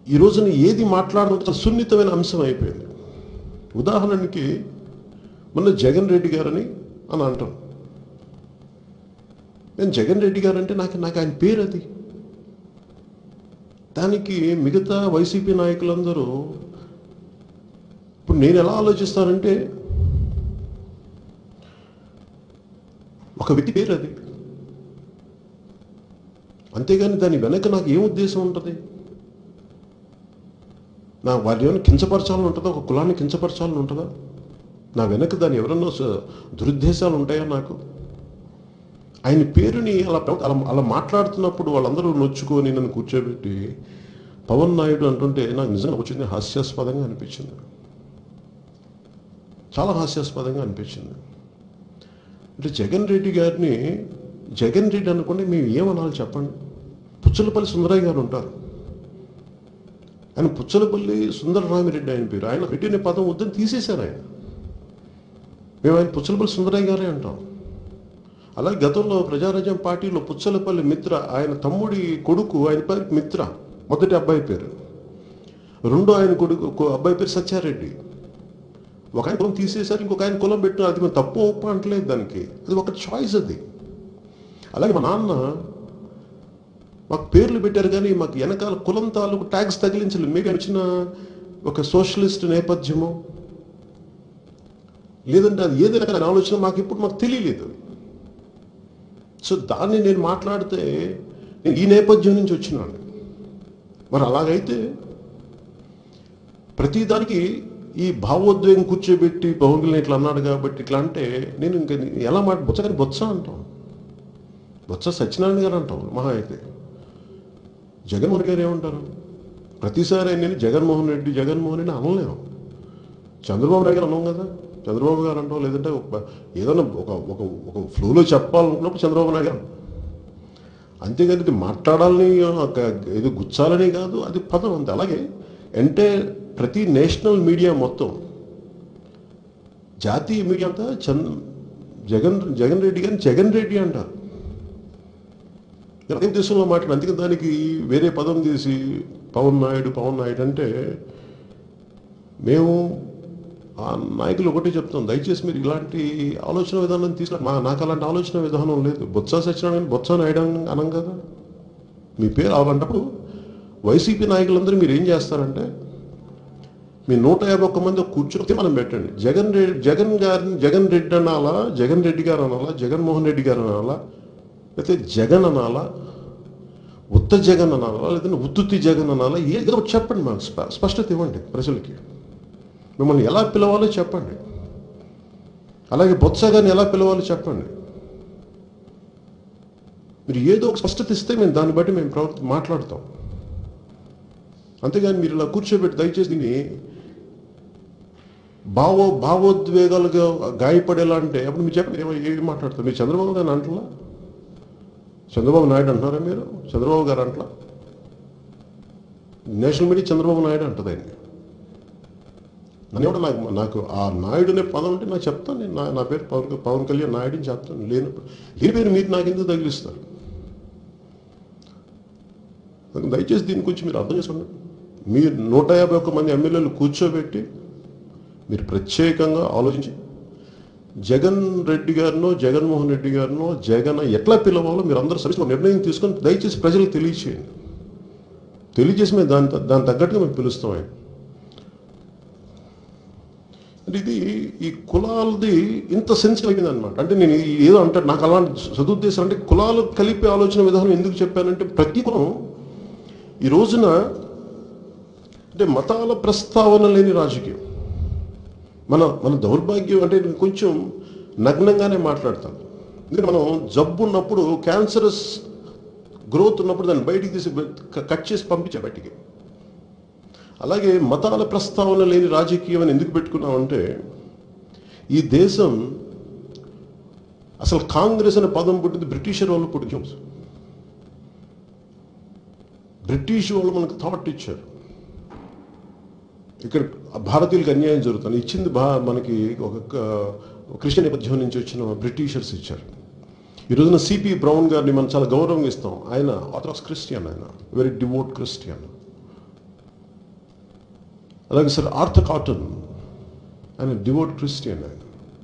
ఈ రోజున ఏది మాట్లాడడం చాలా సున్నితమైన అంశం అయిపోయింది ఉదాహరణకి మొన్న జగన్ రెడ్డి గారని అని అంటాం నేను జగన్ రెడ్డి గారు అంటే నాకు నాకు ఆయన పేరు అది దానికి మిగతా వైసీపీ నాయకులందరూ ఇప్పుడు నేను ఎలా ఆలోచిస్తానంటే ఒక వ్యక్తి పేరు అది అంతేగాని దాని వెనక నాకు ఏం ఉద్దేశం ఉంటుంది నా వారిని ఏమైనా కించపరచాలని ఉంటుందా ఒక కులాన్ని కించపరచాలని ఉంటుందా నా వెనక దాని ఎవరన్నా స- దురుద్దేశాలు ఉంటాయా నాకు ఆయన పేరుని అలా పెవ- అలా అలా మాట్లాడుతున్నప్పుడు వాళ్ళందరూ నొచ్చుకొని నన్ను కూర్చోబెట్టి పవన్ నాయుడు అంటుంటే నాకు నిజంగా వచ్చింది హాస్యాస్పదంగా అనిపించింది చాలా హాస్యాస్పదంగా అనిపించింది అంటే జగన్ రెడ్డి గారిని జగన్ రెడ్డి అనుకుంటే మేము ఏమనాలి చెప్పండి పుచ్చలపల్లి సుందరయ్య గారు ఉంటారు ఆయన పుచ్చలపల్లి సుందరరామిరెడ్డి ఆయన పేరు ఆయన పెట్టిన పదం వద్దని తీసేశారు ఆయన మేము ఆయన పుచ్చలపల్లి సుందరయ్య గారే అంటాం అలాగే గతంలో ప్రజారాజ్యం పార్టీలో పుచ్చలపల్లి మిత్ర ఆయన తమ్ముడి కొడుకు ఆయన పేరు మిత్ర మొదటి అబ్బాయి పేరు రెండో ఆయన కొడుకు కొ- అబ్బాయి పేరు సత్యారెడ్డి ఒక ఆయన కులం తీసేశారు ఇంకొక ఆయన కులం పెట్టిన అది మేము తప్పు ఒప్పు అంటలేదు దానికి అది ఒక చాయిస్ అది అలాగే మా నాన్న మాకు పేర్లు పెట్టారు కానీ మాకు వెనకాల కులం తాలూకు ట్యాక్స్ తగిలించలేదు మీకు వచ్చిన ఒక సోషలిస్ట్ నేపథ్యము లేదంటే అది ఏదైనా కానీ ఆలోచన మాకు ఇప్పుడు మాకు తెలియలేదు సో దాన్ని నేను మాట్లాడితే నేను ఈ నేపథ్యం నుంచి వచ్చినాను మరి అలాగైతే ప్రతిదానికి ఈ భావోద్వేగం కూర్చోబెట్టి బహుగుల్ని ఇట్లా అన్నాడు కాబట్టి ఇట్లా అంటే నేను ఇంక ఎలా మాట బొత్స కానీ బొత్స అంటాం బొత్స సత్యనారాయణ గారు అంటాం మహా అయితే జగన్మోహన్ గారు ఏమంటారు ప్రతిసారి నేను జగన్మోహన్ రెడ్డి జగన్మోహన్ రెడ్డి అనలేము చంద్రబాబు నాయుడు గారు అన్నాం కదా చంద్రబాబు గారు అంటాం లేదంటే ఒక- ఏదైనా ఒక ఒక ఒక ఫ్లోలో చెప్పాలనుకున్నప్పుడు చంద్రబాబు నాయుడు గారు అంతేగాని ఇది మాట్లాడాలని ఒక ఇది గుచ్చాలని కాదు అది పదం అంతే అలాగే అంటే ప్రతి నేషనల్ మీడియా మొత్తం జాతీయ మీడియా అంతా చంద్ జగన్ జగన్ రెడ్డి గారిని జగన్ రెడ్డి అంటారు అదే దేశంలో మాట్లాడు అందుకని దానికి వేరే పదం తీసి పవన్ నాయుడు పవన్ నాయుడు అంటే మేము ఆ నాయకులు ఒకటి చెప్తాం దయచేసి మీరు ఇలాంటి ఆలోచన విధానం తీసుకురా మా నాకు అలాంటి ఆలోచన విధానం లేదు బొత్స సత్యనారాయణ బొత్స నాయుడు అని అనం కదా మీ పేరు అలాంటప్పుడు వైసీపీ నాయకులందరూ మీరు ఏం చేస్తారంటే మీ నూట యాభై ఒక్క మంది కూర్చొని మనం పెట్టండి జగన్ రెడ్డి జగన్ గారిని జగన్ రెడ్డి అనాలా జగన్ రెడ్డి గారు అనాలా జగన్మోహన్ రెడ్డి గారు అనాలా లేకపోతే జగన్ అనాలా ఉత్త జగన్ అనాలా లేదంటే ఉత్తుత్తి జగన్ అనాలా ఏదో ఒకటి చెప్పండి మాకు స్ప- స్పష్టత ఇవ్వండి ప్రజలకి మిమ్మల్ని ఎలా పిలవాలో చెప్పండి అలాగే బొత్స గారిని ఎలా పిలవాలో చెప్పండి మీరు ఏదో ఒక స్పష్టత ఇస్తే మేము దాన్ని బట్టి మేము ప్రవర్తి మాట్లాడతాం అంతేగాని మీరు ఇలా కూర్చోబెట్టి దయచేసి దీన్ని భావో భావోద్వేగాలుగా గాయపడేలా అంటే అప్పుడు మీరు చెప్పండి ఏమో ఏమి మాట్లాడతారు మీరు చంద్రబాబు గారిని అంటలా చంద్రబాబు నాయుడు అంటున్నారా మీరు చంద్రబాబు గారు అంటలా నేషనల్ మీడియా చంద్రబాబు నాయుడు అంటది ఆయన్ని నన్ను కూడా నాకు నాకు ఆ నాయుడు అనే పదం అంటే నాకు చెప్తాను నేను నా- నా పేరు పవన్ పవన్ కళ్యాణ్ నాయుడు అని చెప్తాను లేనప్పుడు లేని పేరు మీరు నాకు ఎందుకు తగిలిస్తారు అందుకు దయచేసి దీని గురించి మీరు అర్థం చేసుకోండి మీరు నూట యాభై ఒక్క మంది ఎమ్మెల్యేలు కూర్చోబెట్టి మీరు ప్రత్యేకంగా ఆలోచించి జగన్ రెడ్డి గారినో జగన్మోహన్ రెడ్డి గారినో జగన్ ఎట్లా పిలవాలో మీరు అందరూ సరిగ్గా నిర్ణయం తీసుకొని దయచేసి ప్రజలకు తెలియచేయండి తెలియజేసి మేము దాని దాని తగ్గట్టుగా మేము పిలుస్తాం ఆయన అంటే ఇది ఈ కులాలది ఇంత సెన్సిటివ్ అయింది అనమాట అంటే నేను ఈ ఏదో అంటే నాకు అలాంటి సదుద్దేశం అంటే కులాలు కలిపే ఆలోచన విధానం ఎందుకు చెప్పానంటే ప్రతి కులం ఈ రోజున అంటే మతాల ప్రస్తావన లేని రాజకీయం మన మన దౌర్భాగ్యం అంటే నేను కొంచెం నగ్నంగానే మాట్లాడతాను ఎందుకంటే మనం జబ్బు ఉన్నప్పుడు క్యాన్సరస్ గ్రోత్ ఉన్నప్పుడు దాన్ని బయటికి తీసి క- కట్ చేసి పంపించా బయటికి అలాగే మతాల ప్రస్తావన లేని రాజకీయం అని ఎందుకు పెట్టుకున్నామంటే ఈ దేశం అసలు కాంగ్రెస్ అనే పదం పుట్టింది బ్రిటిషర్ వాళ్ళు పుట్టించాం బ్రిటిష్ వాళ్ళు మనకు థాట్ ఇచ్చారు ఇక్కడ భారతీయులకు అన్యాయం జరుగుతుంది ఇచ్చింది భా మనకి ఒక క- క్రిస్టియన్ నేపథ్యం నుంచి వచ్చిన బ్రిటిషర్స్ ఇచ్చారు ఈ రోజున సిపి బ్రౌన్ గారిని మనం చాలా గౌరవం ఇస్తాం ఆయన ఆర్థడాక్స్ క్రిస్టియన్ ఆయన వెరీ డివోట్ క్రిస్టియన్ అలాగే సార్ ఆర్థ కాటన్ ఆయన డివోట్ క్రిస్టియన్ ఆయన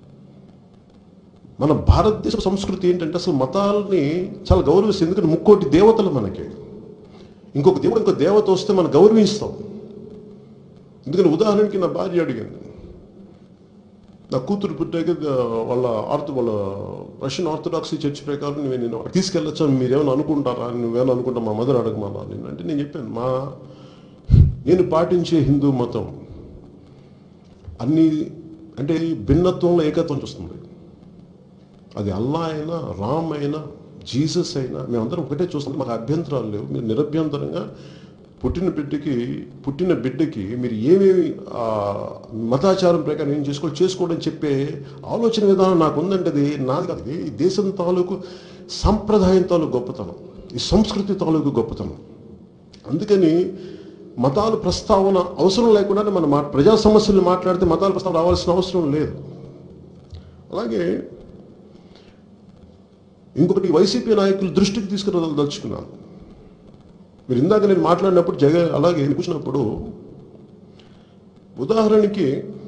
మన భారతదేశ సంస్కృతి ఏంటంటే అసలు మతాలని చాలా గౌరవిస్తుంది ఎందుకంటే ముక్కోటి దేవతలు మనకి ఇంకొక దేవుడు ఇంకో దేవత వస్తే మనం గౌరవిస్తాం ఎందుకంటే ఉదాహరణకి నా భార్య అడిగింది నా కూతురు పుట్టాక ద- వాళ్ళ ఆర్థ వాళ్ళ రష్యన్ ఆర్థడాక్సీ చర్చ్ ప్రకారం నేను నేను అక్కడికి తీసుకెళ్ళొచ్చు అని మీరేమైనా అనుకుంటారా నువ్వేమైనా అనుకుంటా మా మదర్ అడగమన్నా నేను అంటే నేను చెప్పాను మా నేను పాటించే హిందూ మతం అన్ని అంటే భిన్నత్వంలో ఏకత్వం చూస్తుంది అది అల్లా అయినా రామ్ అయినా జీసస్ అయినా మేమందరం ఒకటే చూస్తాం మాకు అభ్యంతరాలు లేవు మీరు నిరభ్యంతరంగా పుట్టిన బిడ్డకి పుట్టిన బిడ్డకి మీరు ఏమేమి ఆ, మతాచారం ప్రకారం ఏం చేసుకోవాలి చేసుకోవడం చెప్పే ఆలోచన విధానం నాకు ఉందంటే అది నాది కాదు ఇది ఈ దేశం తాలూకు సంప్రదాయం తాలూకు గొప్పతనం ఈ సంస్కృతి తాలూకు గొప్పతనం అందుకని మతాల ప్రస్తావన అవసరం లేకుండానే మనం మా ప్రజా సమస్యలు మాట్లాడితే మతాల ప్రస్తావన రావాల్సిన అవసరం లేదు అలాగే ఇంకొకటి వైసీపీ నాయకుల దృష్టికి తీసుకురాదలుచుకున్నాను మీరు ఇందాక నేను మాట్లాడినప్పుడు జగ అలాగే కూర్చున్నప్పుడు ఉదాహరణకి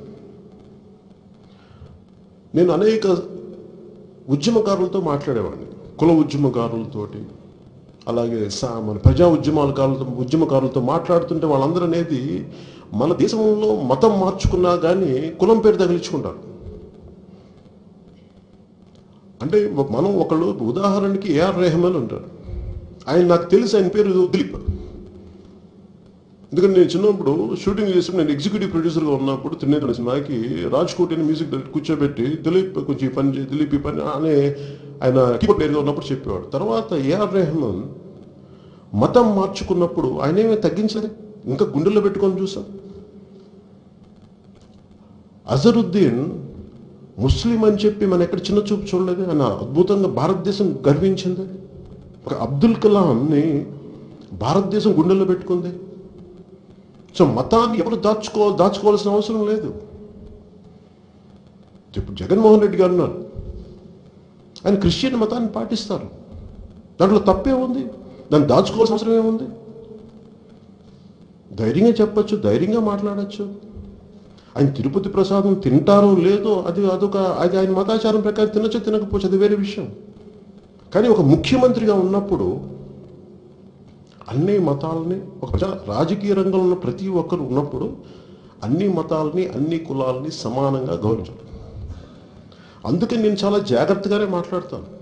నేను అనేక ఉద్యమకారులతో మాట్లాడేవాడిని కుల ఉద్యమకారులతోటి అలాగే సా మన ప్రజా ఉద్యమాలకారులతో ఉద్యమకారులతో మాట్లాడుతుంటే వాళ్ళందరూ అనేది మన దేశంలో మతం మార్చుకున్నా కానీ కులం పేరు తగిలించుకుంటారు అంటే మనం ఒకళ్ళు ఉదాహరణకి ఏఆర్ రెహమాన్ ఉంటారు ఆయన నాకు తెలిసి ఆయన పేరు దిలీప్ ఎందుకంటే నేను చిన్నప్పుడు షూటింగ్ చేసినప్పుడు నేను ఎగ్జిక్యూటివ్ ప్రొడ్యూసర్గా ఉన్నప్పుడు తిన్నేరు సినిమాకి రాజ్ కోటి అని మ్యూజిక్ డైరెక్టర్ కూర్చోబెట్టి దిలీప్ కొంచెం ఈ పని చేయి దిలీప్ ఈ పని అనే ఆయన కీబోర్డ్ ప్లేయర్గా ఉన్నప్పుడు చెప్పేవాడు తర్వాత ఏఆర్ రెహమాన్ మతం మార్చుకున్నప్పుడు ఆయన ఏమీ తగ్గించలేదు ఇంకా గుండెల్లో పెట్టుకొని చూసాం అజరుద్దీన్ ముస్లిం అని చెప్పి మనం ఎక్కడ చిన్న చూపు చూడలేదు ఆయన అద్భుతంగా భారతదేశం గర్వించింది ఒక అబ్దుల్ కలాంని భారతదేశం గుండెల్లో పెట్టుకుంది సో మతాన్ని ఎవరు దాచుకో దాచుకోవాల్సిన అవసరం లేదు ఇప్పుడు జగన్మోహన్ రెడ్డి గారు ఉన్నారు ఆయన క్రిస్టియన్ మతాన్ని పాటిస్తారు దాంట్లో తప్పే ఉంది దాన్ని దాచుకోవాల్సిన అవసరం ఏముంది ధైర్యంగా చెప్పచ్చు ధైర్యంగా మాట్లాడచ్చు ఆయన తిరుపతి ప్రసాదం తింటారో లేదో అది అదొక అది ఆయన మతాచారం ప్రకారం తినచ్చో తినకపోవచ్చు అది వేరే విషయం కానీ ఒక ముఖ్యమంత్రిగా ఉన్నప్పుడు అన్ని మతాలని ఒక ప్రజా రాజకీయ రంగంలో ఉన్న ప్రతి ఒక్కరు ఉన్నప్పుడు అన్ని మతాలని అన్ని కులాలని సమానంగా గౌరవించాలి అందుకని నేను చాలా జాగ్రత్తగానే మాట్లాడతాను